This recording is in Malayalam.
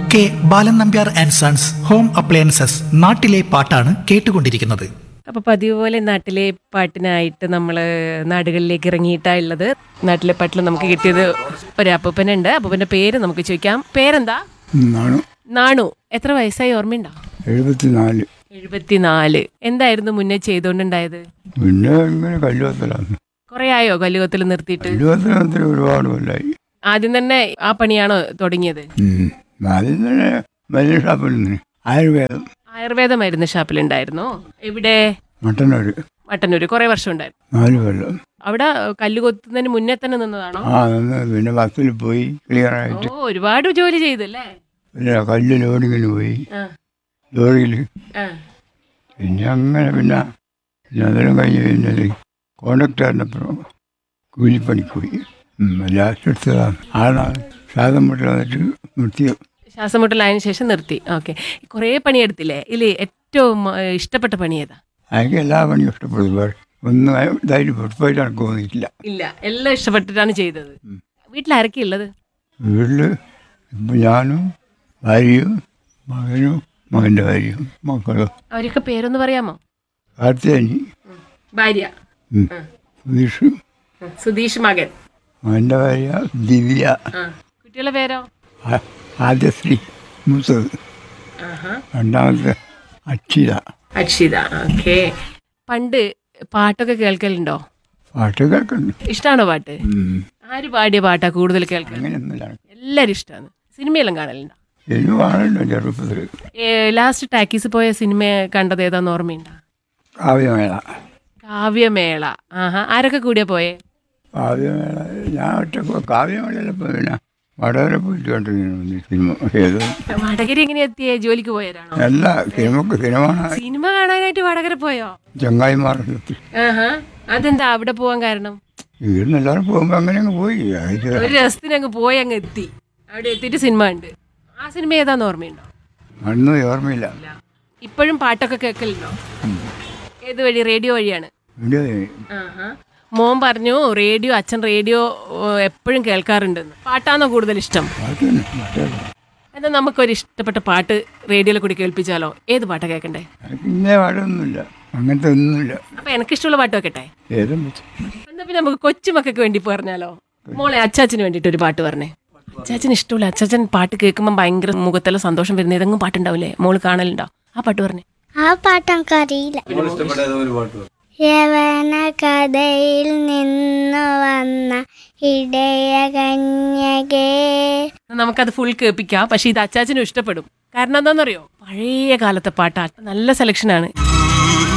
K Balan Nambiar and sons home appliances നാട്ടിലെ പാട്ടാണ് കേട്ടുകൊണ്ടിരിക്കുന്നത് അപ്പൊ പതിവ് പോലെ നാട്ടിലെ പാട്ടിനായിട്ട് നമ്മൾ നാടുകളിലേക്ക് ഇറങ്ങിയിട്ടാ ഉള്ളത് നാട്ടിലെ പാട്ടിൽ നമുക്ക് കിട്ടിയത് ഒരു അപ്പൂപ്പനുണ്ട് അപ്പൂപ്പന്റെ പേര് നമുക്ക് ചോദിക്കാം പേരെന്താ നാണു നാണു എത്ര വയസ്സായി ഓർമ്മയുണ്ടോ എഴുപത്തിനാല് എഴുപത്തിനാല് എന്തായിരുന്നു മുന്നേ ചെയ്തോണ്ടുണ്ടായത് പിന്നെ ഇങ്ങനെ കല്ലുവത്തലാണ് കുറെ ആയോ കല്ലുകൊത്തിൽ നിർത്തിയിട്ട് കല്ലുവത്തലത്തിൽ ഒരുപാട് കൊല്ലായി ആദ്യം തന്നെ ആ പണിയാണോ തുടങ്ങിയത് ഉം. ആദ്യം തന്നെ വലിയ ഷാപ്പിൽ നിന്ന് ആയുർവേദം ആയുർവേദ മരുന്ന് ഷാപ്പിലുണ്ടായിരുന്നു എവിടെ മട്ടന്നൂര് മട്ടന്നൂര് കുറെ വർഷം ഉണ്ടായിരുന്നു നാല് കൊല്ലം അവിടെ കല്ല് കൊത്തുന്നതിന് മുന്നേ തന്നെ നിന്നതാണോ ആ നിന്ന് പിന്നെ ബസ്സിൽ പോയി ക്ലിയർ ഓ ആയിട്ട് ഒരുപാട് ജോലി ചെയ്തല്ലേ പിന്നെ കല്ല് ലോഡിങ്ങിന് പോയി ആ ലോറിയിൽ ആ പിന്നെ അങ്ങനെ പിന്നെ പിന്നെ അതെല്ലാം കഴിഞ്ഞ് കഴിഞ്ഞാൽ കോണ്ടക്ടറിനപ്പുറം കൂലിപ്പണിക്ക് പോയി ലാസ്റ്റ് എടുത്തതാണ് ആളാണ് ശ്വാസം മുട്ടൽ വന്നിട്ട് നിർത്തി ശ്വാസം മുട്ടലായതിനു ശേഷം നിർത്തി ഓക്കെ കുറേ പണിയെടുത്തില്ലേ ഇതിൽ ഏറ്റവും ആ, ഇഷ്ടപ്പെട്ട പണി ഏതാ എനിക്ക് എല്ലാ പണിയും ഇഷ്ടപ്പെടും പക്ഷേ ഒന്നും ഇതായിട്ട് പൊട്ടുപോയിട്ട് എനിക്ക് തോന്നിയിട്ടില്ല ഇല്ല എല്ലാം ഇഷ്ടപ്പെട്ടിട്ടാണ് ചെയ്തത് വീട്ടിൽ ആരൊക്കെ ഉള്ളത് വീട്ടിൽ ഇപ്പം ഞാനും ഭാര്യയും മകനും മകൻ്റെ ഭാര്യയും മക്കളും അവരൊക്കെ പേരൊന്ന് പറയാമോ കാർത്തേനി ഭാര്യ ഉം. സുധീഷ് ഉം, സുധീഷ് മകൻ മകൻ്റെ ഭാര്യ ദിവ്യ ആ കുട്ടികളുടെ പേരോ ആ- ആദ്യശ്രീ മൂത്തത് ആഹാ രണ്ടാമത്തെ അക്ഷിത അക്ഷിത ഓക്കെ പണ്ട് പാട്ടൊക്കെ കേൾക്കലുണ്ടോ പാട്ട് കേൾക്കുന്നുണ്ട് ഇഷ്ടമാണോ പാട്ട് ഉം. ആര് പാടിയ പാട്ടാ കൂടുതൽ കേൾക്കൽ അങ്ങനെയൊന്നുമില്ല എല്ലാവരും ഇഷ്ടമാണ് സിനിമയെല്ലാം കാണലുണ്ടോ എനിക്ക് കാണുന്നുണ്ട് ചെറുപ്പത്തിൽ ലാസ്റ്റ് ടാക്കീസ് പോയ സിനിമ കണ്ടത് ഏതാന്ന് ഓർമ്മയുണ്ടോ കാവ്യമേള കാവ്യമേള ആഹാ ആരൊക്കെ കൂടിയാ പോയേ കാവ്യമേള ഞാൻ ഒറ്റ കാവ്യമേളയിലപ്പോൾ പിന്നെ വടകര പോയിട്ട് കണ്ടിരുന്നു സിനിമ ഏത് വടകര എങ്ങനെ എത്തിയേ ജോലിക്ക് പോയവരാണോ അല്ല സിനിമക്ക് സിനിമ കാണാൻ സിനിമ കാണാനായിട്ട് വടകര പോയോ ചങ്ങായിമാർ ആഹാ അതെന്താ അവിടെ പോവാൻ കാരണം ഇവിടുന്ന് എല്ലാവരും പോകുമ്പോൾ അങ്ങനെ അങ്ങ് പോയി അത് ഒരു രസത്തിന് അങ്ങ് പോയി അങ്ങ് എത്തി അവിടെ എത്തിയിട്ട് സിനിമ ഉണ്ട് ആ സിനിമ ഏതാന്ന് ഓർമ്മയുണ്ടോ അന്നും ഓർമ്മയില്ല ഇല്ല ഇപ്പോഴും പാട്ടൊക്കെ കേൾക്കലുണ്ടോ ഏത് വഴി റേഡിയോ വഴിയാണ് ഇവിടെ ആഹാ. മോൻ പറഞ്ഞു റേഡിയോ അച്ഛൻ റേഡിയോ എപ്പോഴും കേൾക്കാറുണ്ടെന്ന് പാട്ടാണോ കൂടുതൽ ഇഷ്ടം പാട്ട് തന്നെ പാട്ടല്ല എന്നാൽ നമുക്കൊരു ഇഷ്ടപ്പെട്ട പാട്ട് റേഡിയോയിൽ കൂടി കേൾപ്പിച്ചാലോ ഏത് പാട്ടാ കേൾക്കണ്ടേ എനിക്ക് ഇന്നേ പാടൊന്നുമില്ല അങ്ങനത്തെ ഒന്നുമില്ല അപ്പൊ എനിക്കിഷ്ടമുള്ള പാട്ട് വെക്കട്ടെ ഏതും വെച്ച് എന്നാ പിന്നെ നമുക്ക് കൊച്ചുമക്കൾക്ക് വേണ്ടി പറഞ്ഞാലോ മോളെ അച്ചാച്ചന് വേണ്ടിയിട്ട് ഒരു പാട്ട് പറഞ്ഞേ അച്ചാച്ചന് ഇഷ്ടമില്ല അച്ചാച്ചൻ പാട്ട് കേൾക്കുമ്പോൾ ഭയങ്കര മുഖത്തെല്ലാം സന്തോഷം വരുന്ന ഏതെങ്കിലും പാട്ടുണ്ടാവില്ലേ മോള് കാണലുണ്ടോ ആ പാട്ട് പറഞ്ഞേ ആ പാട്ട് എനിക്കറിയില്ല യവന കഥയിൽ നിന്നു വന്ന ഇടയ കന്യകേ എന്നാ നമുക്കത് ഫുൾ കേൾപ്പിക്കാം പക്ഷെ ഇത് അച്ചാച്ചനും ഇഷ്ടപ്പെടും കാരണം എന്താണെന്നറിയോ പഴയ കാലത്തെ പാട്ടാ നല്ല സെലക്ഷനാണ്